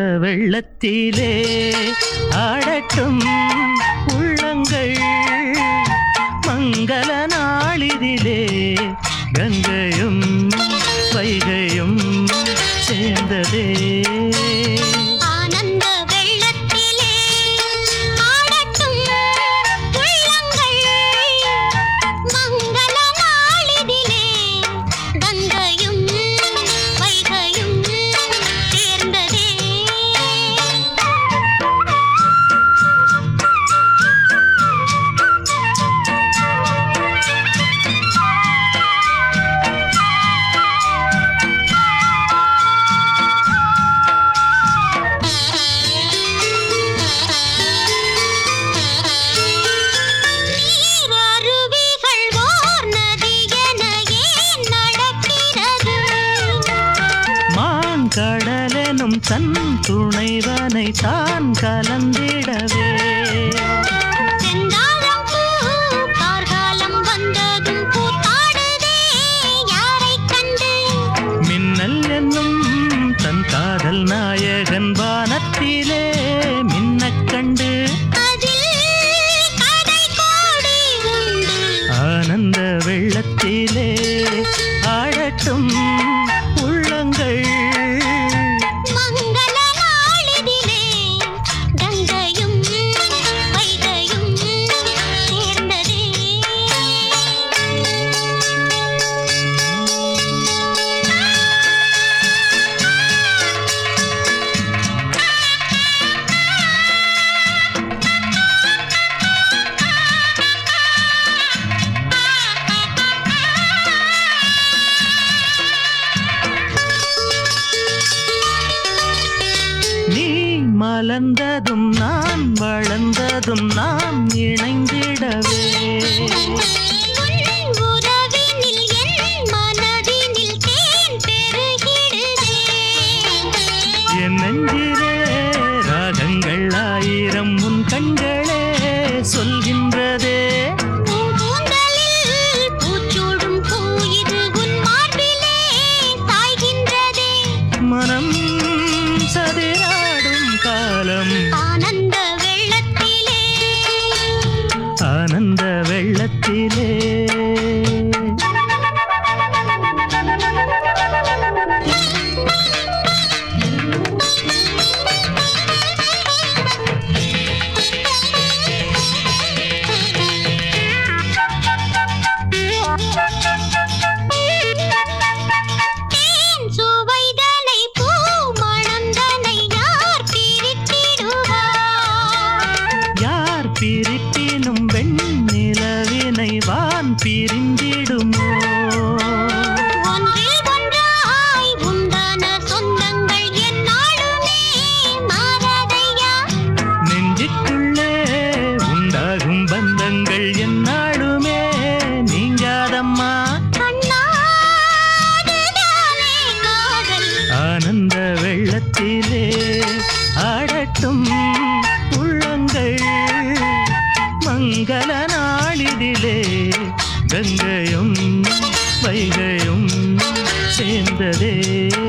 வெள்ளத்திலே ஆடட்டும் உள்ளங்கள் மங்கள நாளிதிலே கங்கையும் வைகையும் சேர்ந்ததே ஆனந்த வெள்ளத்திலே ஆடட்டும் உள்ளங்கள் மங்கள நாளிதிலே கங்கையும் வைகையும் சேர்ந்ததே நீரருவிகள் ஓர் நதி என ஏன் நடக்கிறது மாங்கடலெனும் தன் துணைவனை தான் கலந்திடவே செந்தாழம் பூ கார்காலம் வந்ததும் பூத்தாடுதே யாரைக் கண்டு மின்னல் என்னும் தன் காதல் நாயகன் வானத்திலே மின்னக் கண்டு அதில் கதை கோடி உண்டு ஆனந்த வெள்ளத்திலே ஆடட்டும் உள்ளங்கள் மங்கள நாளிதிலே கங்கையும் வைகையும் சேர்ந்ததே நீ மலர்ந்ததும் நான் வளர்ந்ததும் நாம் இணைந்திடவே உன் உறவினில் என் மனதினில் தேன் பெருகிடுதே என் நெஞ்சிலே ராகங்கள் ஆயிரம் உன் கண்களே சொல்கின்றதே பூங்கூந்தலில் பூச்சூடும் பூ இது உன் மார்பிலே சாய்கின்றதே மனம் சதிராடும் காலம் ஆனந்த வெள்ளத்திலே ஆனந்த வெள்ளத்திலே தேன் சுவைதனை பூ மணந்தனை யார் பிரித்திடுவார் யார் பிரிப்பினும் வெண்ணிலவினை வான் பிரிந்திடுமோ ஒன்றில் ஒன்றாய் உண்டான சொந்தங்கள் என்னாலுமே மாறாதையா நெஞ்சுக்குள்ளே உண்டாகும் பந்தங்கள் எந்நாளுமே நீங்காதம்மா கண்ணாதுதானே காதல் ஆனந்த வெள்ளத்திலே ஆடட்டும் உள்ளங்கள் மங்கள நாளிதிலே கங்கையும் வைகையும் சேர்ந்ததே